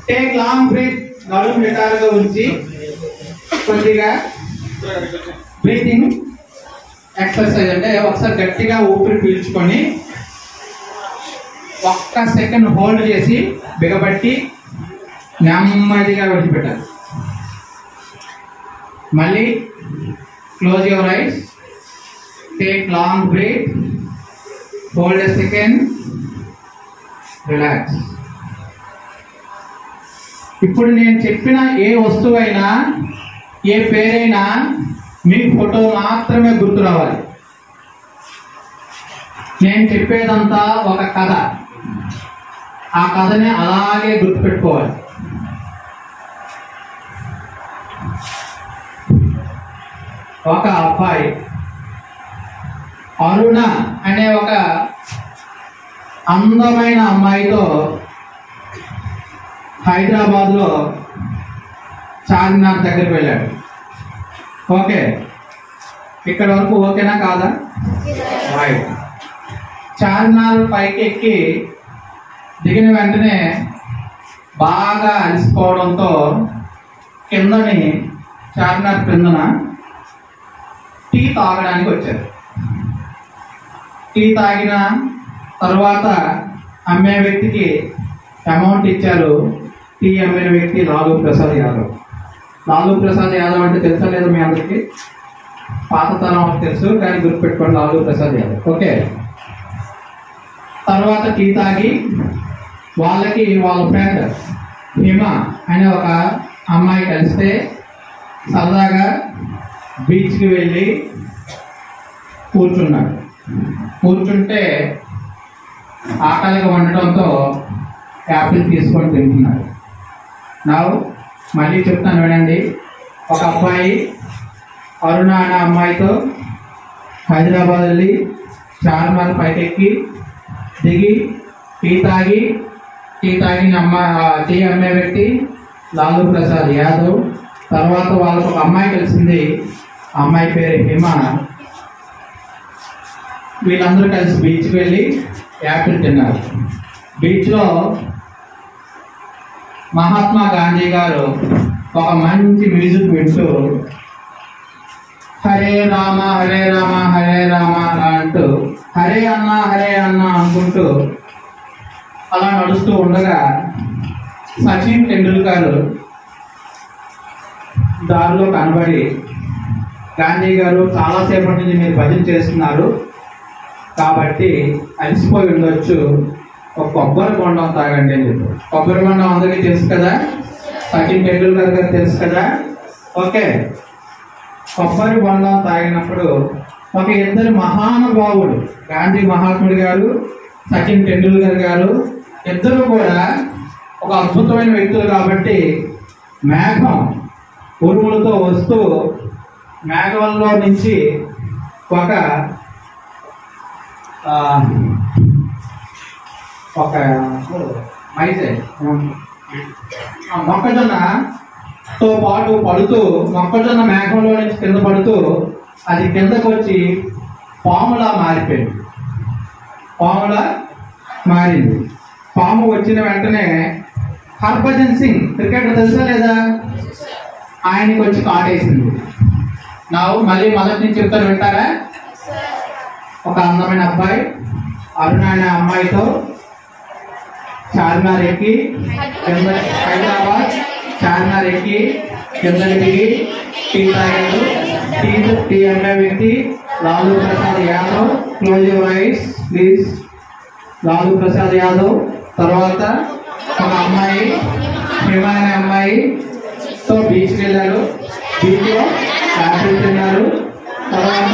Take long breath నడుము నిటారుగా ఉంచి కొద్దిగా బ్రీతింగ్ ఎక్సర్సైజ్ అంటే ఒకసారి గట్టిగా ఊపిరి పీల్చుకొని ఒక్క సెకండ్ హోల్డ్ చేసి బిగబట్టి నెమ్మదిగా విడిచిపెట్టాలి మళ్ళీ close your eyes take long breath hold a second relax ఇప్పుడు నేను చెప్పిన ఏ వస్తువైనా ఏ పేరైనా మీ ఫోటో మాత్రమే గుర్తు రావాలి నేను చెప్పేదంతా ఒక కథ ఆ కథని అలాగే గుర్తుపెట్టుకోవాలి ఒక అబ్బాయి అరుణ అనే ఒక అందమైన అమ్మాయితో హైదరాబాద్లో చార్మినార్ దగ్గరికి వెళ్ళాడు ఓకే ఇక్కడ వరకు ఓకేనా కాదా రైట్ చార్మినార్ పైకి ఎక్కి దిగిన వెంటనే బాగా అలసిపోవడంతో కిందని చార్మినార్ క్రిందన టీ తాగడానికి వచ్చారు టీ తాగిన తర్వాత అమ్మే వ్యక్తికి అమౌంట్ ఇచ్చారు టీ అమ్మిన వ్యక్తి లాలూ ప్రసాద్ యాదవ్ లాలూ ప్రసాద్ యాదవ్ అంటే తెలుసా లేదు మీ అందరికి పాతతరం వాళ్ళకి తెలుసు కానీ గుర్తుపెట్టుకోండి లాలూ ప్రసాద్ యాదవ్ ఓకే తర్వాత టీ తాగి వాళ్ళకి వాళ్ళ ఫ్రెండ్ హిమ అనే ఒక అమ్మాయి కలిస్తే సరదాగా బీచ్కి వెళ్ళి కూర్చున్నాడు కూర్చుంటే ఆకలిగా ఉండటంతో యాపిల్ తీసుకొని తింటున్నాడు నా మళ్ళీ చెప్తాను వినండి ఒక అబ్బాయి అరుణ అనే అమ్మాయితో హైదరాబాద్ వెళ్ళి చార్మినార్ పైకెక్కి దిగి టీ తాగి టీ తాగిన అమ్మ ఆ టీ అమ్మే వ్యక్తి లాలూ ప్రసాద్ యాదవ్ తర్వాత వాళ్ళకు ఒక అమ్మాయి కలిసింది ఆ అమ్మాయి పేరు హిమ వీళ్ళందరూ కలిసి బీచ్కి వెళ్ళి యాపిల్ తిన్నారు బీచ్లో మహాత్మా గాంధీ గారు ఒక మంచి మ్యూజిక్ వింటూ హరే రామ హరే రామ హరే రామ అలా అంటూ హరే అన్న హరే అన్న అనుకుంటూ అలా నడుస్తూ ఉండగా సచిన్ టెండూల్కర్ దారిలో కనబడి గాంధీ గారు చాలాసేపటి నుంచి మీరు భజన చేస్తున్నారు కాబట్టి అలసిపోయి ఉండొచ్చు ఒక కొబ్బరి బొండం తాగండి అని చెప్పారు కొబ్బరి బొండం అందరికీ తెలుసు కదా సచిన్ టెండూల్కర్ గారు తెలుసు కదా ఓకే కొబ్బరి బొండం తాగినప్పుడు ఒక ఇద్దరు మహానుభావుడు గాంధీ మహాత్ముడు గారు సచిన్ టెండూల్కర్ గారు ఇద్దరు కూడా ఒక అద్భుతమైన వ్యక్తులు కాబట్టి మేఘం ఉరుములతో వస్తూ మేఘంలో నుంచి ఒక ఆ, ఒక మైసే ఆ మొక్కజొన్నతో పాటు పడుతూ మొక్కజొన్న మేఘంలో నుంచి కింద పడుతూ అది కిందకు వచ్చి పాములా మారిపోయింది పాములా మారింది పాము వచ్చిన వెంటనే హర్భజన్ సింగ్ క్రికెటర్ తెలుసా లేదా ఆయనకి వచ్చి కాటేసింది నా మళ్ళీ మొదటి నుంచి చెప్తాను వింటారా ఒక అందమైన అబ్బాయి అరుణ అనే అమ్మాయితో చార్మినార్ ఎక్కి కింద హైదరాబాద్ చార్మినార్ ఎక్కి కింద దిగి టీ తాగాడు టీ టీ అమ్మే వ్యక్తి Lalu Prasad Yadav close your eyes please Lalu Prasad Yadav తర్వాత ఒక అమ్మాయి హిమ అనే అమ్మాయి తో బీచ్కి వెళ్ళారు బీచ్లో యాపిల్ తిన్నారు తర్వాత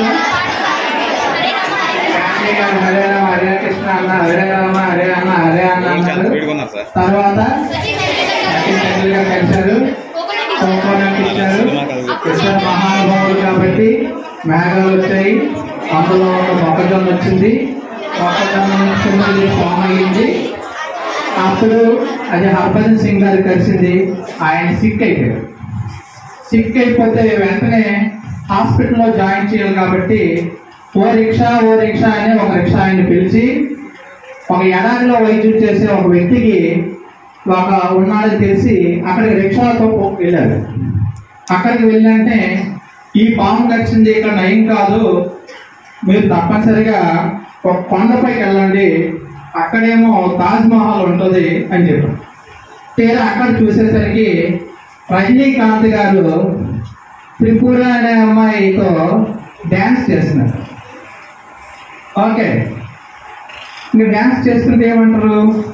గాంధీ గారు హరే రామ హరే కృష్ణ అన్న హరే రామ హరే అన్న హరే అన్న అన్నారు వేడుకున్నారు సార్ తర్వాత సచిన్ టెండూల్కర్ కలిశారు కోకోనట్ ఇచ్చారు ఇద్దరు మహానుభావులు కాబట్టి మేఘాలు వచ్చాయి అందులో ఒక మొక్కజొన్న వచ్చింది మొక్కజొన్న చిన్నది ఫామ్ అయ్యింది అప్పుడు అది హర్భజన్ సింగ్ గారు కలిసింది ఆయన సిక్ అయిపోయారు సిక్ అయిపోతే వెంటనే హాస్పిటల్లో జాయిన్ చేయాలి కాబట్టి ఓ రిక్షా ఓ రిక్షా అని ఒక రిక్షా ఆయన పిలిచి ఒక ఎడారిలో వైద్యం చేసే ఒక వ్యక్తికి ఒక ఉన్నాడని తెలిసి అక్కడికి రిక్షాతో వెళ్ళారు అక్కడికి వెళ్ళంటే ఈ పాము కరిచింది ఇక్కడ నయం కాదు మీరు తప్పనిసరిగా ఒక కొండపైకి వెళ్ళండి అక్కడేమో తాజ్ మహల్ ఉంటుంది అని చెప్పారు తీరా అక్కడ చూసేసరికి రజనీకాంత్ గారు త్రిపుర అనే అమ్మాయితో డ్యాన్స్ చేస్తున్నారు ఓకే మీరు డ్యాన్స్ చేస్తుంటే ఏమంటారు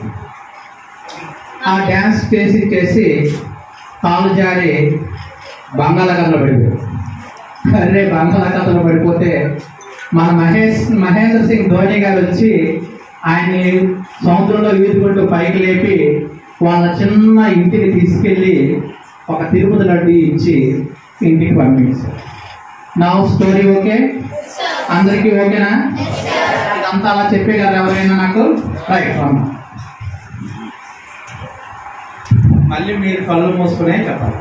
ఆ డ్యాన్స్ చేసి చేసి కాలు జారి బంగాళాఖాతంలో పడిపోయారు అరే బంగాళాఖాతంలో పడిపోతే మన మహేష్ మహేంద్ర సింగ్ ధోని గారు వచ్చి ఆయన్ని సముద్రంలో ఈదుకుంటూ పైకి లేపి వాళ్ళ చిన్న ఇంటికి తీసుకెళ్ళి ఒక తిరుపతి లడ్డు ఇచ్చి ఇంటికి పంపించారు నా స్టోరీ ఓకే అందరికీ ఓకేనా ఇదంతా అలా చెప్పేగారు ఎవరైనా నాకు రైట్ అమ్మా మళ్ళీ మీరు కళ్ళు మూసుకునే చెప్పాలి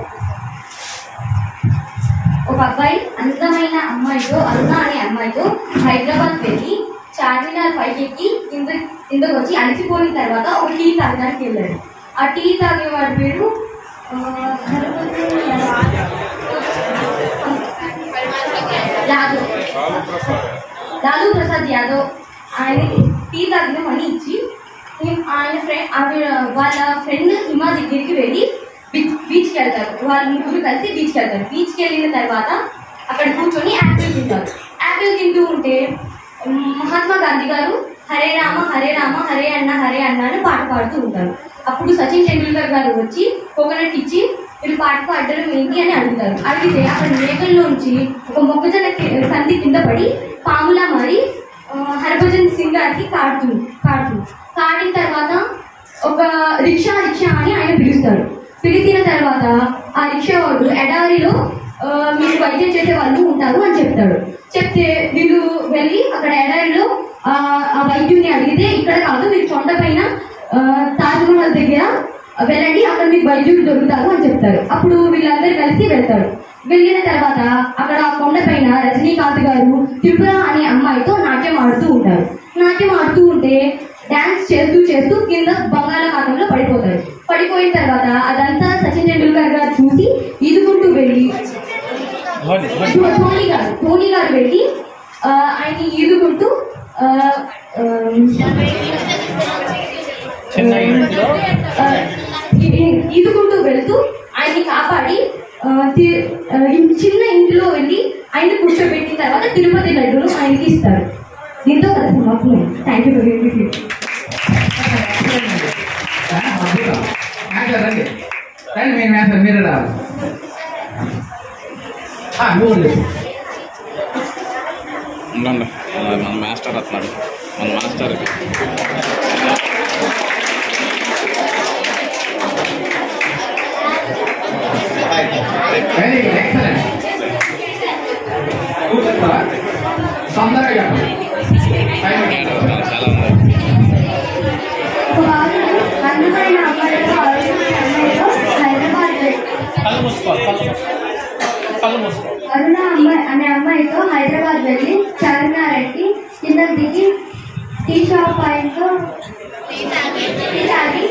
ఒక అబ్బాయి అందమైన అమ్మాయితో అరుణ అనే అమ్మాయితో హైదరాబాద్ వెళ్ళి చార్మినార్ పైకి ఎక్కి కింద కిందకు వచ్చి అలసిపోయిన తర్వాత ఒక టీ తాగడానికి వెళ్ళాడు ఆ టీ తాగేవాడి పేరు ఆ, యాదవ్ లాలూ ప్రసాద్ యాదవ్ ఆయనకి టీ తాగిన మనీ ఇచ్చి ఆయన ఫ్రెండ్ ఆవిడ వాళ్ళ ఫ్రెండ్ హిమా దగ్గరికి వెళ్ళి బీచ్ బీచ్కి వెళ్తారు వాళ్ళ ముగ్గురు కలిసి బీచ్కి వెళ్తారు బీచ్కి వెళ్ళిన తర్వాత అక్కడ కూర్చొని యాపిల్ తింటారు యాపిల్ తింటూ ఉంటే ఉమ్, మహాత్మా గాంధీ గారు హరే రామ హరే రామ హరే అన్న హరే అన్న అని పాట పాడుతూ ఉంటారు అప్పుడు సచిన్ టెండూల్కర్ గారు వచ్చి కోకోనట్ ఇచ్చి వీళ్ళు పాట పాడడం ఏంటి అని అడుగుతారు అడిగితే అక్కడ మేకల్లోంచి ఒక మొక్కజొన్న కి- సంధి కింద పడి పాములా మారి ఆ, హర్భజన్ సింగ్ గారికి కాడుతుంది కాడుతుంది కాడిన తర్వాత ఒక రిక్షా రిక్షా అని ఆయన పిలుస్తాడు పిలిచిన తర్వాత ఆ రిక్షా వాడు ఎడారిలో ఆ, మీకు వైద్యం చేసే వాళ్ళు ఉంటారు అని చెప్తాడు చెప్తే వీళ్ళు వెళ్ళి అక్కడ ఎడారిలో ఆ ఆ వైద్యుని అడిగితే ఇక్కడ కాదు మీరు కొండ పైన ఆ, తాజ్మహల్ దగ్గర వెళ్ళండి అక్కడ మీకు వైద్యులు దొరుకుతారు అని చెప్తారు అప్పుడు వీళ్ళందరూ కలిసి వెళ్తారు వెళ్ళిన తర్వాత అక్కడ ఆ కొండ పైన రజనీకాంత్ గారు త్రిపుర అనే అమ్మాయితో నాట్యం ఆడుతూ ఉంటారు నాట్యం ఆడుతూ ఉంటే డాన్స్ చేస్తూ చేస్తూ కింద బంగాళాఖాతంలో పడిపోతారు పడిపోయిన తర్వాత అదంతా సచిన్ టెండూల్కర్ గారు చూసి ఈదుకుంటూ వెళ్ళి ధోని గారు ధోని గారు వెళ్ళి ఆ, ఆయన ఈదుకుంటూ ఆ, ఆ, ఆ, ఈ- ఈ- ఈదుకుంటూ వెళ్తూ ఆయన్ని కాపాడి ఆ, తి- ఆ, ఇన్- చిన్న ఇంటిలో వెళ్ళి ఆయన కూర్చోబెట్టిన తర్వాత తిరుపతి లడ్డూను ఆయనకి ఇస్తారు దీంతో కథ సమాప్తం థ్యాంక్ యూ ఫర్ మ్యాటర్ రండి రండి మీ మ్యాటర్ మీరు రావాలి ఆ, నువ్వు లేవు. ఉండండి మన మాస్టర్ వస్తున్నాడు మన మాస్టర్ వెరీ గుడ్ ఎక్సలెంట్ నువ్వు చెప్తావా తొందరగా చెప్పండి టైం అయిపోయింది. చాలా ఉంది అందమైన అమ్మాయితో అరుణమైన అమ్మాయితో హైదరాబాద్ వెళ్ళి కళ్ళు మూసుకో కళ్ళు మూసుకో కళ్ళు మూసుకో అరుణ అమ్మాయి అనే అమ్మాయితో హైదరాబాద్ వెళ్ళి చార్మినార్ ఎక్కి కింద దిగి టీ షాప్ ఆయనతో టీ తాగి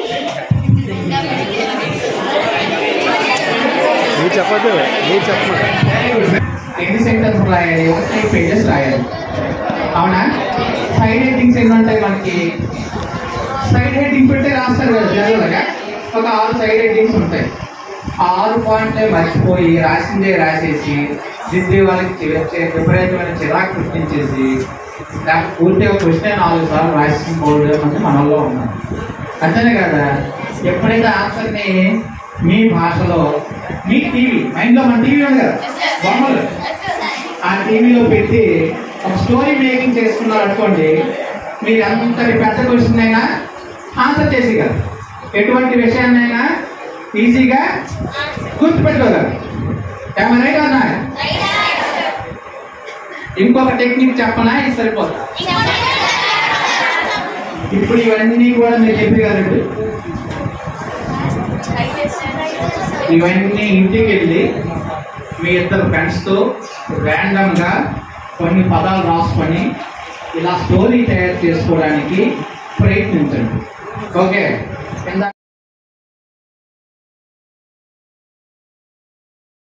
నువ్వు చెప్పదు నువ్వు చెప్పమా ఎన్ని సెంటెన్స్ రాయాలి త్రీ పేజెస్ రాయాలి అవునా సైడ్ హెడ్డింగ్స్ ఎన్ని ఉంటాయి మనకి సైడ్ హెడ్డింగ్ పెట్టి రాస్తారు కదా జనరల్గా ఒక ఆరు సైడ్ హెడ్డింగ్స్ ఉంటాయి ఆ ఆరు పాయింట్లే మర్చిపోయి రాసిందే రాసేసి దిద్ది వాళ్ళకి చి- విపరీతమైన చిరాకు పుట్టించేసి దానికి పూర్తిగా క్వశ్చన్ నాలుగు సార్లు రాసిన బోర్డు మంది మనలో ఉన్నారు అంతేనే కదా ఎప్పుడైతే ఆన్సర్ని మీ భాషలో మీ టీవీ మైండ్లో మన టీవీ ఉంది కదా బొమ్మలు ఆ టీవీలో పెట్టి ఒక స్టోరీ మేకింగ్ చేసుకున్నారు అనుకోండి మీరు ఎంతటి పెద్ద క్వశ్చన్ అయినా ఆన్సర్ చేసేయగలరు ఎటువంటి విషయాన్నైనా ఈజీగా గుర్తుపెట్టుకోగలరు ఏమైనా రైట్ అన్నా ఇంకొక టెక్నిక్ చెప్పనా ఇది సరిపోతుంది ఇప్పుడు ఇవన్నీ కూడా మీరు చెప్పగలరు ఇవన్నీ ఇంటికి వెళ్ళి మీ ఇద్దరు ఫ్రెండ్స్తో ర్యాండమ్గా కొన్ని పదాలు రాసుకొని ఇలా స్టోరీ తయారు చేసుకోవడానికి ప్రయత్నించండి ఓకే కింద